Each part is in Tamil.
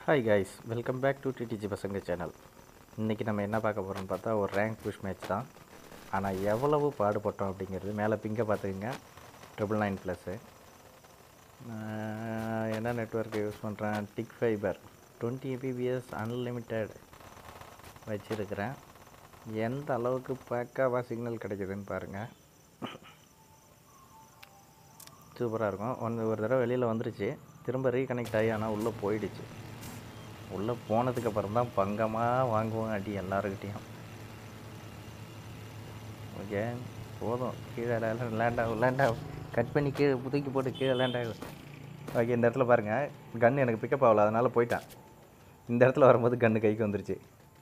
hi guys welcome back to TDG பசங்க சேனல் இன்றைக்கி நம்ம என்ன பார்க்க போகிறோம்னு பார்த்தா ஒரு ரேங்க் புஷ் மேட்ச் தான் ஆனால் எவ்வளவு பாடுபட்டோம் அப்படிங்கிறது மேலே பிங்கை பார்த்துக்குங்க ட்ரிபிள் நைன் ப்ளஸ்ஸு என்ன நெட்ஒர்க் யூஸ் பண்ணுறேன் டிக் ஃபைபர் டுவெண்ட்டி எம்பிபிஎஸ் அன்லிமிட்டெட் வச்சுருக்கிறேன் எந்த அளவுக்கு பக்காவாக சிக்னல் கிடைக்குதுன்னு பாருங்கள் சூப்பராக இருக்கும் ஒன்று ஒரு தடவை வெளியில் வந்துருச்சு திரும்ப ரீகனெக்ட் ஆகி ஆனால் உள்ளே போயிடுச்சு உள்ளே போனதுக்கு அப்புறம் தான் பங்கமாக வாங்குவோம் அடி எல்லாருக்கிட்டேயும் ஓகே போதும் கீழே லேண்ட் ஆகும் லேண்ட் ஆகும் கட் பண்ணி கீழே புதுக்கி போட்டு கீழே லேண்ட் ஆகும் ஓகே இந்த இடத்துல பாருங்கள் கன் எனக்கு பிக்கப் ஆகல அதனால் போயிட்டேன் இந்த இடத்துல வரும்போது கன்று கைக்கு வந்துருச்சு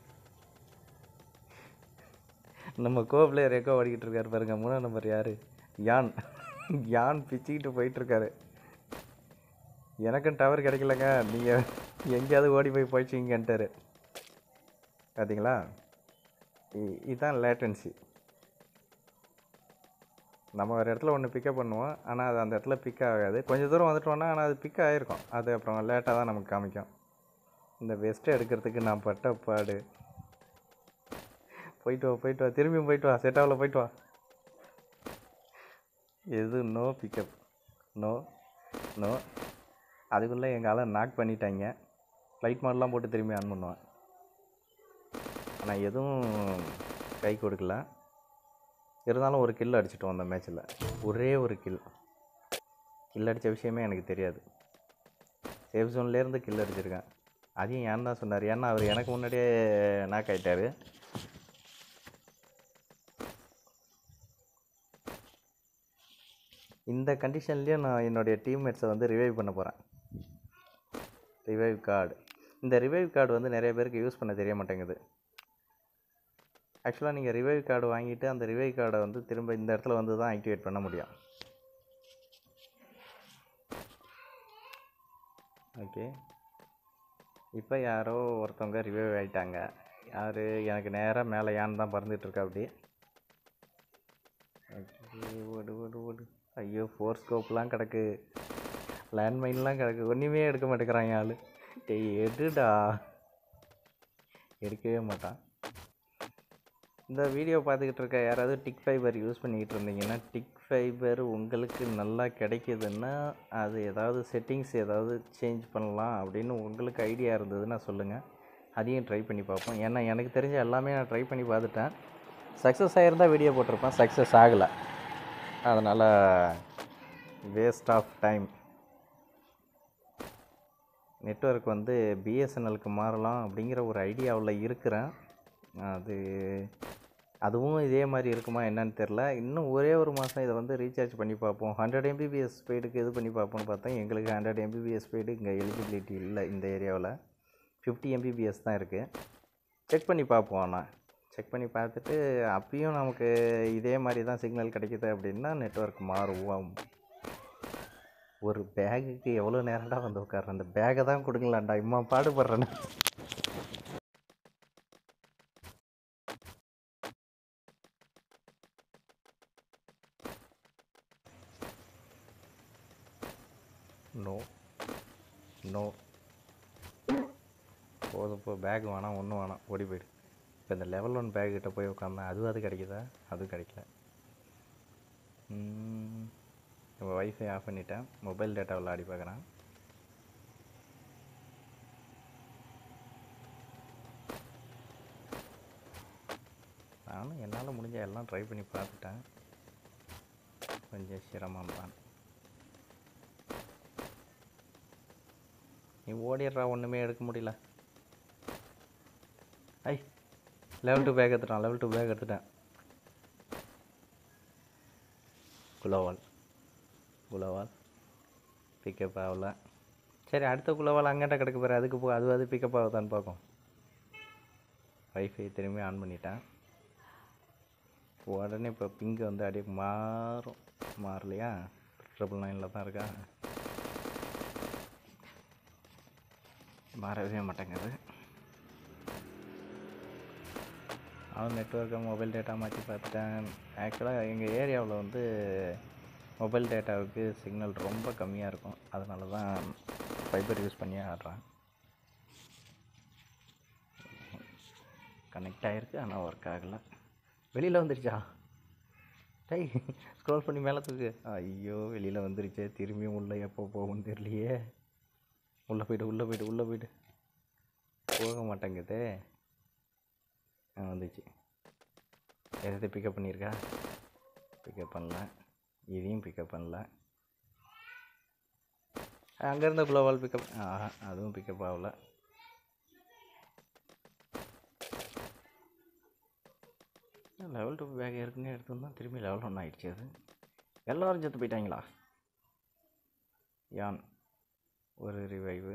நம்ம கோ பிளேயர் எக்கோ ஓடிக்கிட்டு இருக்காரு பாருங்க மூணாம் நம்பர் யார் யான் யான் பிச்சுக்கிட்டு போயிட்டுருக்காரு எனக்கும் டவர் கிடைக்கலங்க நீங்கள் எங்கேயாவது ஓடி போய் போயிச்சிங்கன்ட்டாரு பார்த்தீங்களா இ- இதுதான் லேட்டன்சி நம்ம ஒரு இடத்துல ஒன்று பிக்கப் பண்ணுவோம் ஆனால் அது அந்த இடத்துல பிக் ஆகாது கொஞ்சம் தூரம் வந்துட்டோம்னா ஆனால் அது பிக் ஆகிருக்கும் அது அப்புறம் லேட்டாக தான் நமக்கு காமிக்கும் இந்த வெஸ்ட்டை எடுக்கிறதுக்கு நான் பட்ட பாடு போயிட்டு வா போயிட்டு வா திரும்பியும் போயிட்டு வா செட்டாவில் போயிட்டு வா எது நோ பிக்கப் நோ நோ அதுக்குள்ளே எங்கள் ஆளை நாக் பண்ணிட்டாங்க ஃப்ளைட் மாடலாம் போட்டு திரும்பி ஆன் பண்ணுவேன் ஆனால் எதுவும் கை கொடுக்கல இருந்தாலும் ஒரு கில் அடிச்சிட்டோம் அந்த மேட்ச்சில் ஒரே ஒரு கில் கில் அடித்த விஷயமே எனக்கு தெரியாது சேஃப் ஜோன்லேருந்து கில் அடிச்சிருக்கேன் அதையும் ஏன் தான் சொன்னார் ஏன்னா அவர் எனக்கு முன்னாடியே நாக் ஆகிட்டார் இந்த கண்டிஷன்லேயும் நான் என்னுடைய டீம்மேட்ஸை வந்து ரிவைவ் பண்ண போகிறேன் ரிவைவ் கார்டு இந்த ரிவைவ் கார்டு வந்து நிறைய பேருக்கு யூஸ் பண்ண தெரிய மாட்டேங்குது ஆக்சுவலாக நீங்கள் ரிவைவ் கார்டு வாங்கிட்டு அந்த ரிவைவ் கார்டை வந்து திரும்ப இந்த இடத்துல வந்து தான் ஆக்டிவேட் பண்ண முடியும் ஓகே இப்போ யாரோ ஒருத்தவங்க ரிவைவ் ஆகிட்டாங்க யார் எனக்கு நேராக மேலே யான் தான் பறந்துட்டுருக்கா அப்படி ஓகே ஓடு ஓடு ஓடு ஐயோ ஃபோர் ஸ்கோப்லாம் கிடக்கு லேண்ட்மைன்லாம் கிடக்கு ஒன்றுமே எடுக்க மாட்டேங்கிறான் ஆள் டேய் எடுடா எடுக்கவே மாட்டான் இந்த வீடியோ பார்த்துக்கிட்டு இருக்க யாராவது டிக் ஃபைபர் யூஸ் பண்ணிக்கிட்டு இருந்தீங்கன்னா டிக் ஃபைபர் உங்களுக்கு நல்லா கிடைக்குதுன்னா அது ஏதாவது செட்டிங்ஸ் ஏதாவது சேஞ்ச் பண்ணலாம் அப்படின்னு உங்களுக்கு ஐடியா இருந்ததுன்னா சொல்லுங்கள் அதையும் ட்ரை பண்ணி பார்ப்போம் ஏன்னா எனக்கு தெரிஞ்ச எல்லாமே நான் ட்ரை பண்ணி பார்த்துட்டேன் சக்ஸஸ் ஆகிருந்தா வீடியோ போட்டிருப்பேன் சக்ஸஸ் ஆகலை அதனால் வேஸ்ட் ஆஃப் டைம் நெட்வொர்க் வந்து பிஎஸ்என்எலுக்கு மாறலாம் அப்படிங்கிற ஒரு ஐடியாவில் இருக்கிறேன் அது அதுவும் இதே மாதிரி இருக்குமா என்னன்னு தெரில இன்னும் ஒரே ஒரு மாதம் இதை வந்து ரீசார்ஜ் பண்ணி பார்ப்போம் ஹண்ட்ரட் எம்பிபிஎஸ் ஸ்பீடுக்கு இது பண்ணி பார்ப்போம்னு பார்த்தா எங்களுக்கு ஹண்ட்ரட் எம்பிபிஎஸ் ஸ்பீடு இங்கே எலிஜிபிலிட்டி இல்லை இந்த ஏரியாவில் ஃபிஃப்டி எம்பிபிஎஸ் தான் இருக்குது செக் பண்ணி பார்ப்போம் ஆனால் செக் பண்ணி பார்த்துட்டு அப்பயும் நமக்கு இதே மாதிரி தான் சிக்னல் கிடைக்குது அப்படின்னா நெட்வொர்க் மாறுவோம் ஒரு பேகுக்கு எவ்வளோ நேரம்டா வந்து உட்கார்றேன் அந்த பேகை தான் கொடுங்களாண்டா இம்மா பாடுபடுறேன்னு நோ நோ போதும் இப்போ பேக் வேணாம் ஒன்றும் வேணாம் ஓடி போயிடு இப்போ இந்த லெவல் ஒன் பேக் கிட்ட போய் உட்காந்தேன் அதுவும் அது கிடைக்குதா அதுவும் கிடைக்கல ம், இப்போ வைஃபை ஆஃப் பண்ணிட்டேன் மொபைல் டேட்டா விளாடி பார்க்குறேன் நானும் என்னால் முடிஞ்ச எல்லாம் ட்ரை பண்ணி பார்த்துட்டேன் கொஞ்சம் சிரமம் தான் நீ ஓடிடுறா ஒன்றுமே எடுக்க முடியல ஐ லெவல் டூ பேக் எடுத்துட்டான் லெவல் டூ பேக் எடுத்துட்டேன் குலோவால் குலோவால் பிக்கப் ஆகல சரி அடுத்த குலோவால் அங்கிட்ட கிடக்க போகிற அதுக்கு போ அது அது பிக்கப் ஆகுதான்னு பார்க்கும் வைஃபை திரும்பி ஆன் பண்ணிட்டேன் உடனே இப்போ பிங்கு வந்து அப்படியே மாறும் மாறலையா ட்ரிபிள் நைனில் தான் இருக்கா மாறவே மாட்டேங்குது அவன் நெட்ஒர்க்கை மொபைல் டேட்டா மாற்றி பார்த்துட்டேன் ஆக்சுவலாக எங்கள் ஏரியாவில் வந்து மொபைல் டேட்டாவுக்கு சிக்னல் ரொம்ப கம்மியாக இருக்கும் அதனால தான் ஃபைபர் யூஸ் பண்ணி ஆடுறேன் கனெக்ட் ஆகிருக்கு ஆனால் ஒர்க் ஆகலை வெளியில் வந்துருச்சா டை ஸ்க்ரோல் பண்ணி மேலே தூக்கு ஐயோ வெளியில் வந்துருச்சே திரும்பியும் உள்ளே எப்போ போகும்னு தெரியலையே உள்ளே போய்ட்டு உள்ளே போய்ட்டு உள்ளே போய்ட்டு போக மாட்டேங்குதே ஆ வந்துச்சு எதை பிக்கப் பண்ணியிருக்கா பிக்கப் பண்ணல இதையும் பிக்கப் பண்ணல அங்கே இருந்த குளோவால் பிக்கப் ஆஹா அதுவும் பிக்கப் ஆகல லெவல் டூ பேக் ஏற்கனவே எடுத்துருந்தோம் திரும்பி லெவல் ஒன் ஆயிடுச்சு அது எல்லோரும் செத்து போயிட்டாங்களா யான் ஒரு ரிவைவு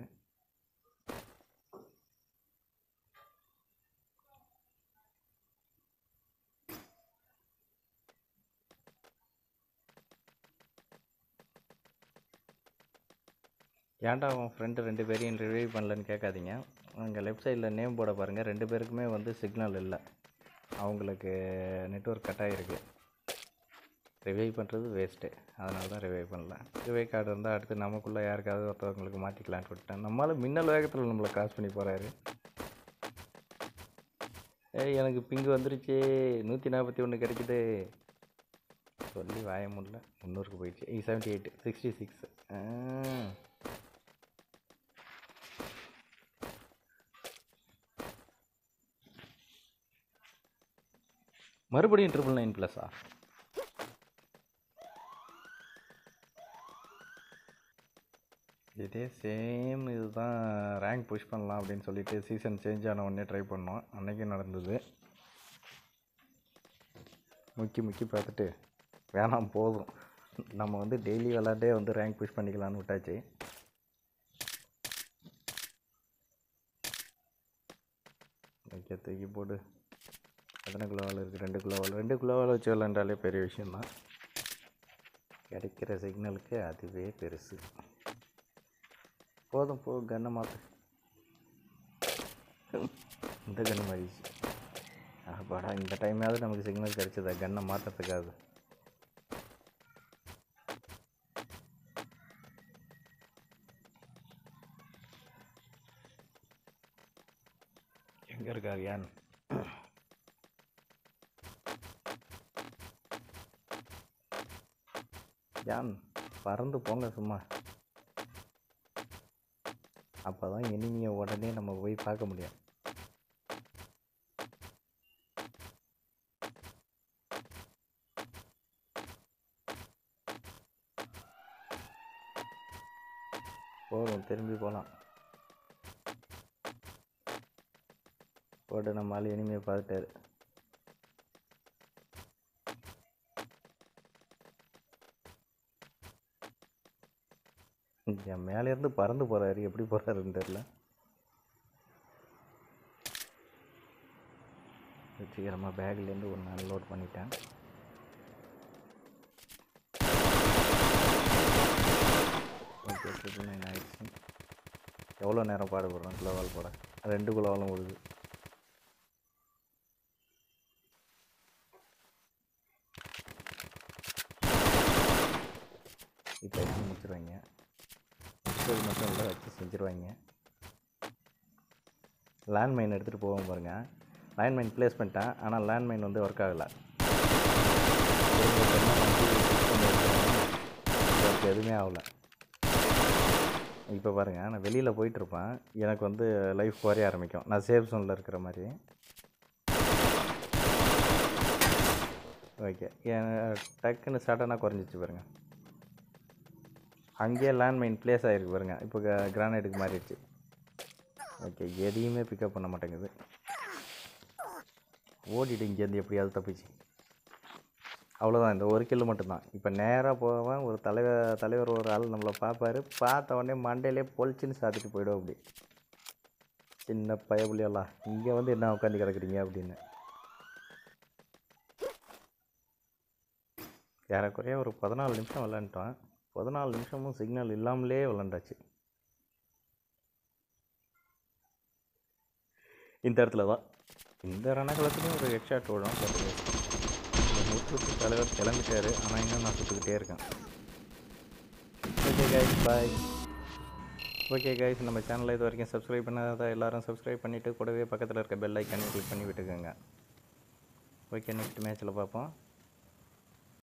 ஏன்டா உன் ஃப்ரெண்டு ரெண்டு பேரையும் ரிவைவ் பண்ணலன்னு கேட்காதீங்க அங்கே லெஃப்ட் சைடில் நேம் போர்டை பாருங்கள் ரெண்டு பேருக்குமே வந்து சிக்னல் இல்லை அவங்களுக்கு நெட்ஒர்க் கட் ஆகிருக்கு ரிவைவ் பண்ணுறது வேஸ்ட்டு அதனால தான் ரிவைவ் பண்ணல ரிவைவ் கார்டு இருந்தால் அடுத்து நமக்குள்ளே யாருக்காவது ஒருத்தவங்களுக்கு மாற்றிக்கலான்னு விட்டேன் நம்மளால் மின்னல் வேகத்தில் நம்மளை கிராஸ் பண்ணி போகிறாரு ஏய் எனக்கு பிங்கு வந்துருச்சு நூற்றி நாற்பத்தி ஒன்று கிடைக்குது சொல்லி வாய முடியல முந்நூறுக்கு போயிடுச்சு eight seventy eight sixty six மறுபடியும் ட்ரிபிள் நைன் ப்ளஸ்ஸா இதே சேம் இதுதான் ரேங்க் புஷ் பண்ணலாம் அப்படின்னு சொல்லிட்டு சீசன் சேஞ்ச் ஆன உடனே ட்ரை பண்ணோம் அன்றைக்கும் நடந்தது முக்கி முக்கி பார்த்துட்டு வேணாம் போதும் நம்ம வந்து டெய்லி விளாண்டே வந்து ரேங்க் புஷ் பண்ணிக்கலான்னு விட்டாச்சு ஓகே தூக்கி போடு எத்தனை கிலோவால் இருக்குது ரெண்டு கிலோவால் ரெண்டு கிலோவால் வச்சு விளாண்டாலே பெரிய விஷயந்தான் கிடைக்கிற சிக்னலுக்கு அதுவே பெருசு போதும் போ கன்னை மாற்று இந்த கன்று மாறிடுச்சு அப்பாடா இந்த டைமாவது நமக்கு சிக்னல் கிடைச்சதா கன்னை மாற்றுறதுக்காவது எங்கே இருக்கார் யான் யான் பறந்து போங்க சும்மா அப்போ தான் எனிமியை உடனே நம்ம போய் பார்க்க முடியும் போதும் திரும்பி போகலாம் போட்டு நம்ம ஆள் எனிமையை பார்த்துட்டாரு என் மேலேருந்து பறந்து போகிறாரு எப்படி போகிறாருன்னு தெரில வெற்றிகரமாக பேக்லேருந்து ஒன்று அன்லோட் பண்ணிட்டேன் ஓகே ட்ரிபிள் நைன் ஆயிடுச்சு எவ்வளோ நேரம் பாடுபடுறோம் குளோவால் போட ரெண்டு குளோவாலும் விழுது இப்போ வச்சு முடிச்சிருவாங்க முப்பது மட்டும் இல்லை வச்சு செஞ்சுருவாங்க லேண்ட்மைன் எடுத்துகிட்டு போவோம் பாருங்க லேண்ட்மைன் ப்ளேஸ் பண்ணிட்டேன் ஆனால் லேண்ட்மைன் வந்து ஒர்க் ஆகலை ஒர்க் எதுவுமே ஆகலை இப்போ பாருங்கள் நான் வெளியில் போயிட்டுருப்பேன் எனக்கு வந்து லைஃப் குறைய ஆரம்பிக்கும் நான் சேஃப் ஜோனில் இருக்கிற மாதிரி ஓகே டக்குன்னு சடனாக குறைஞ்சிச்சு பாருங்க அங்கேயே லேண்ட்மைன் ப்ளேஸ் ஆகிருக்கு பாருங்க இப்போ கிரானைட்டுக்கு மாறிடுச்சு ஓகே எதையுமே பிக்கப் பண்ண மாட்டேங்குது ஓடிட்டு இங்கேருந்து எப்படியாவது தப்பிச்சு அவ்வளோதான் இந்த ஒரு கிலோ மட்டும்தான் இப்போ நேராக போவேன் ஒரு தலைவர் தலைவர் ஒரு ஆள் நம்மளை பார்ப்பாரு பார்த்த உடனே மண்டையிலே பொழிச்சின்னு சாத்திட்டு போயிடும் அப்படி சின்ன பயபுள்ளியெல்லாம் இங்கே வந்து என்ன உட்காந்து கிடக்குறீங்க அப்படின்னு ஏறக்குறைய ஒரு பதினாலு நிமிஷம் விளாண்டுட்டோம் பதினாலு நிமிஷமும் சிக்னல் இல்லாமலே விளாண்டாச்சு இந்த இடத்துல தான் இந்த ரணகலத்துலேயும் ஒரு ஹெட் ஷாட் ஓடும் பட் முற்றுக்கு தலைவர் கிளம்பிட்டாரு ஆனால் இன்னும் நான் சுட்டுக்கிட்டே இருக்கேன் okay guys bye okay guys நம்ம சேனலை இது வரைக்கும் சப்ஸ்கிரைப் பண்ணாத எல்லாரும் சப்ஸ்கிரைப் பண்ணிவிட்டு கூடவே பக்கத்தில் இருக்க பெல் ஐக்கானையும் கிளிக் பண்ணி விட்டுக்கோங்க ஓகே நெக்ஸ்ட் மேட்ச்சில் பார்ப்போம்